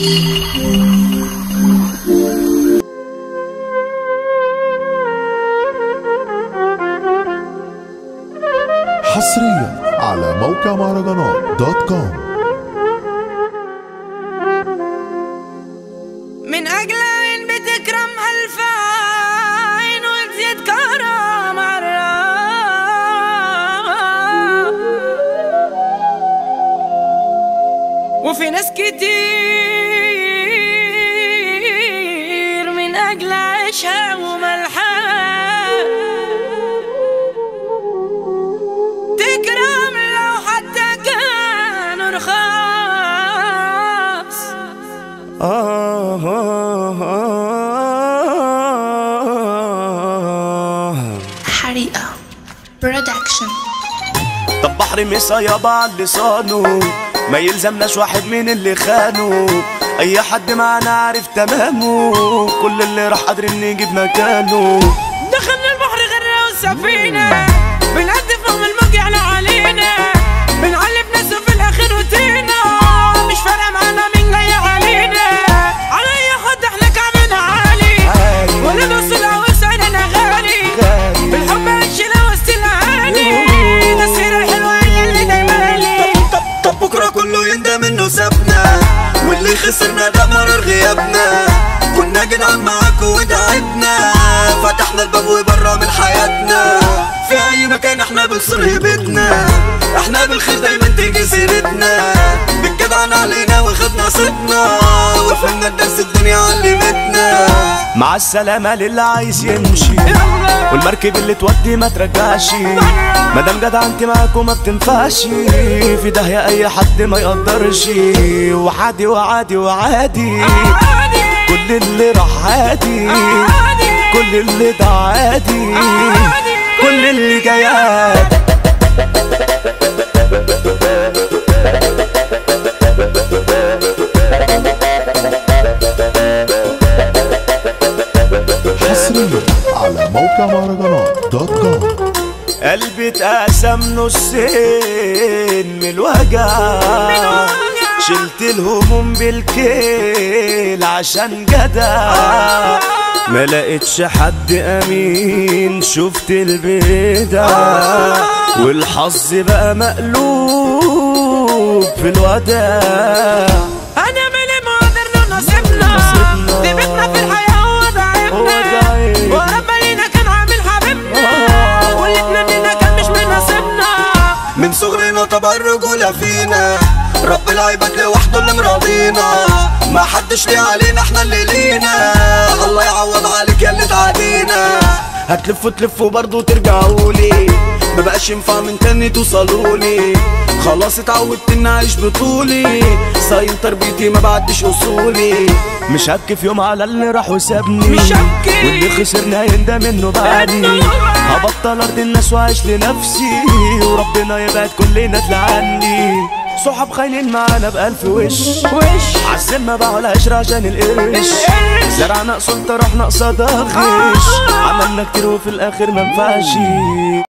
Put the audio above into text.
حصريا على موقع مهرجانات دوت كوم من أجل عين بتكرم ألف عين وتزيد كرم مرة وفي ناس كتير من أجل عيشها وملحها تكرم لو حتى كانوا رخاص حريقة برودكشن طب بحر مسا يابا على لسانه ما يلزمناش واحد من اللي خانه اي حد معانا عارف تمامه كل اللي راح قادرين نجيب مكانه دخلنا البحر غرة والسفينة بنعدي فوق الموج يعلى علينا بنعلب ناس وفي الآخر روتينا مش فارقة معانا مين جاي علينا على أي حد احنا كعبنا عالي عالي. ولا نص الهوا سعرنا غالي غالي. بالحب عشنا وسط الأهالي نسير الحلوة هي اللي دايما لي طب طب بكره كله يندم انه سابنا واللي خسرنا ده مرار غيابنا كنا جدعان معاكوا ودعبنا فتحنا الباب وبره من حياتنا في اي مكان احنا بنصر هيبتنا احنا بالخير دايما تيجي سيرتنا بالجدعان علينا واخدنا صيتنا وفهمنا الدرس الدنيا علمتنا مع السلامة للي عايز يمشي والمركب اللي تودي ما ترجعش مادام جدع انت معاكوا ما بتنفعش في داهية اي حد ما يقدرش وعادي وعادي وعادي كل اللي راح عادي كل اللي ده عادي كل اللي جاي عادي حصريا على موقع مهرجانات دوت كوم قلبي اتقسم نصين من الوجع شلت الهموم بالكيل عشان جدع ما لقيتش حد امين شفت البدع والحظ بقى مقلوب في الوداع أنا مالي ما قدرنا نصيبنا نصيبنا. دي بيتنا في الحياة هو ضعيفنا وضعيف. وربنا لينا كان عامل حبيبنا آه. واللي اتمنينا كان مش من نصيبنا من صغرنا طبع الرجولة فينا رب العباد لوحده اللي مراضينا ما حدش ليه علينا احنا اللي لينا الله يعوض عليك يا اللي تعادينا هتلف وتلف وبرضه ترجعولي ما بقاش ينفع من تاني توصلولي خلاص اتعودت اني اعيش بطولي صايم تربيتي ما بعدش اصولي مش هبكي في يوم على اللي راح وسابني مش هبكي. واللي خسرنا يندم انه بعدي إنه بعدي. هبطل ارض الناس واعيش لنفسي وربنا يبعد كلنا تلعني صحاب خاينين معانا بألف وش وش عالسما باعوا العشرة عشان القرش القرش. زرعنا قصنطة رحنا قصادها غش عملنا كتير وفي الآخر منفعش